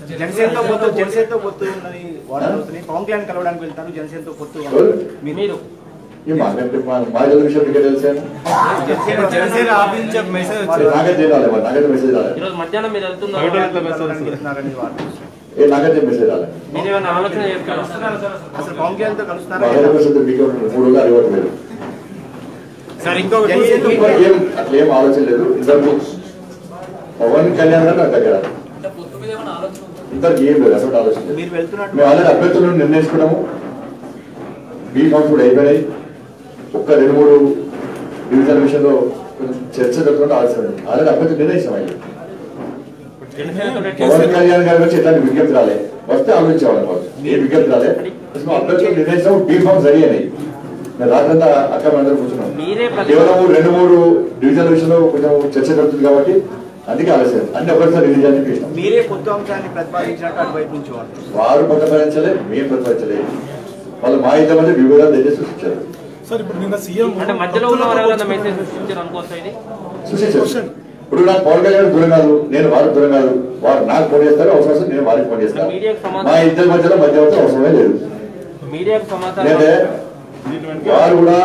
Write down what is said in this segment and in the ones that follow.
జనసేనతో పొత్తు జనసేనతో పొత్తు ఉన్నది వార్తలు అవుతున్నాయి పవన్ కళ్యాణ్ కలవడానికి వెళ్తారు జనసేనతో పొత్తు ఎవరు? మీరు ఈ మా మా మా చదువు విషయం మీకే తెలుసా జనసేన జనసేన ఆఫీస్ నుంచి మెసేజ్ నాకైతే రాలేదు మరి నాకైతే మెసేజ్ రాలేదు ఈరోజు మధ్యాహ్నం మీరు వెళ్తున్నారు కలవడానికి వెళ్తున్నారని వార్తలు ఏ నాకైతే మెసేజ్ రాలేదు మీరు ఏమైనా ఆలోచన చేస్తారా అసలు పవన్ కళ్యాణ్తో మా కలుస్తున్నారా హైదరాబాద్ పరిస్థితి మీకే ఉంటుంది. మూడు గారు ఇవ్వటం లేదు సార్ ఇంకొకటి ఇప్పుడు ఏం అట్లా ఏం ఆలోచన లేదు ఇద్దరు పవన్ కళ్యాణ్ గారు నాకు దగ్గర ఇద్దరికి ఏం లేదు అసలు ఆలోచన లేదు మీరు వెళ్తున్నట్టు మేము ఆల్రెడీ అభ్యర్థులను నిర్ణయించుకున్నాము బీ ఫామ్స్ కూడా అయిపోయినాయి ఒక్క రెండు మూడు డివిజన్ విషయంలో కొంచెం చర్చ జరుగుతుంటే ఆలోచన ఉంది. ఆల్రెడీ అభ్యర్థులు నిర్ణయించాం అయ్యి పవన్ కళ్యాణ్ గారి వచ్చి ఎట్లాంటి విజ్ఞప్తి రాలే వస్తే ఆలోచించేవాళ్ళం వాళ్ళు ఏ విజ్ఞప్తి రాలే అసలు అభ్యర్థులు నిర్ణయించాము బీ ఫామ్స్ రెడీ అయినాయి నేను రాత్రంతా అక్క అందరూ కూర్చున్నాం మీరే ప్రతి- కేవలం రెండు మూడు డివిజన్ విషయంలో కొంచెం చర్చ జరుగుతుంది కాబట్టి అందుకే ఆలోచన అన్ని ఒకరిసారి రిలీజ్ అని ఇష్టం మీరే కొత్త అంశాన్ని ప్రతిపాదించినట్టు అటువైపు నుంచి వాళ్ళు వారు ప్రతిపాదించలే మేము ప్రతిపాదించలే వాళ్ళు మా ఇద్దరి మధ్య విభేదాలు తెచ్చి సృష్టించారు సార్ ఇప్పుడు నిన్న సీఎం అంటే మధ్యలో ఉన్న వారు ఎవరైనా మెసేజ్ ఇచ్చారు అనుకోవచ్చా ఇది సృష్టించారు ఇప్పుడు నాకు పవన్ కళ్యాణ్ దూరం కాదు నేను వారికి దూరం కాదు వారు నాకు ఫోన్ చేస్తారు అవసరం వస్తే నేను వారికి ఫోన్ చేస్తాను మీడియాకు సమాధానం- మా ఇద్దరి మధ్యలో మధ్యవర్తి అవసరమే లేదు మీడియాకు సమాచారం లేదంటే వారు కూడా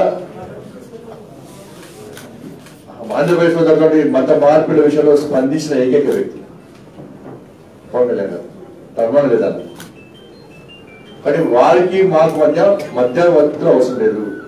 ఆంధ్రప్రదేశ్ లో జరిగినటువంటి మత మార్పిడి విషయంలో స్పందించిన ఏకైక వ్యక్తి పవన్ కళ్యాణ్ గారు ధర్మం లేదా కానీ వారికి మాకు మధ్య మధ్యవర్తులు అవసరం లేదు